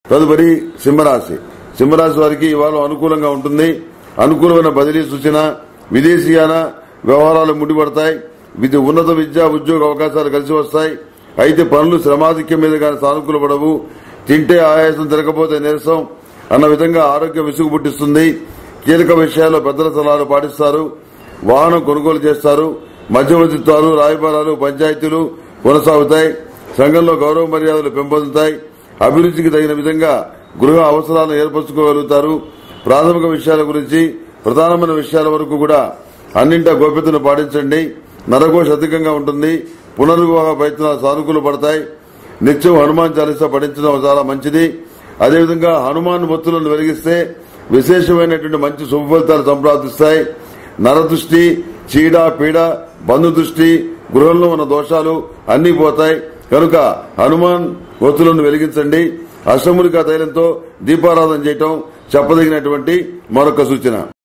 తదుపరి సింహరాశి సింహరాశి వారికి ఇవాళ అనుకూలంగా ఉంటుంది అనుకూలమైన బదిలీ సూచన విదేశీయాన వ్యవహారాలు ముడిపడతాయి విధి ఉన్నత విద్యా ఉద్యోగ అవకాశాలు కలిసి వస్తాయి అయితే పనులు శ్రమాధిక్యం మీద కానీ సానుకూలపడవు తింటే ఆయాసం తిరగపోతే నీరసం అన్న విధంగా ఆరోగ్యం విసుగు పుట్టిస్తుంది కీలక విషయాల్లో పెద్దల సలహాలు పాటిస్తారు వాహనం కొనుగోలు చేస్తారు మధ్యవర్తిత్వాలు రాయబారాలు పంచాయతీలు కొనసాగుతాయి సంఘంలో గౌరవ మర్యాదలు పెంపొందుతాయి అభిరుచికి తగిన విధంగా గృహ అవసరాలను ఏర్పరచుకోగలుగుతారు ప్రాథమిక విషయాల గురించి ప్రధానమైన విషయాల వరకు కూడా అన్నింటా గోప్యతను పాటించండి నరకోశ అధికంగా ఉంటుంది పునర్వివాహ ప్రయత్నాలు సానుకూల పడతాయి నిత్యం హనుమాన్ చాలీసా పఠించడం చాలా మంచిది అదేవిధంగా హనుమాన్ భక్తులను వెలిగిస్తే విశేషమైనటువంటి మంచి శుభ ఫలితాలు సంప్రాప్తిస్తాయి నరదృష్టి చీడ పీడ బంధు దృష్టి గృహంలో ఉన్న దోషాలు అన్ని పోతాయి కనుక హనుమాన్ ఒత్తులను వెలిగించండి అష్టములికా తైలంతో దీపారాధన చేయటం చెప్పదగినటువంటి మరొక సూచన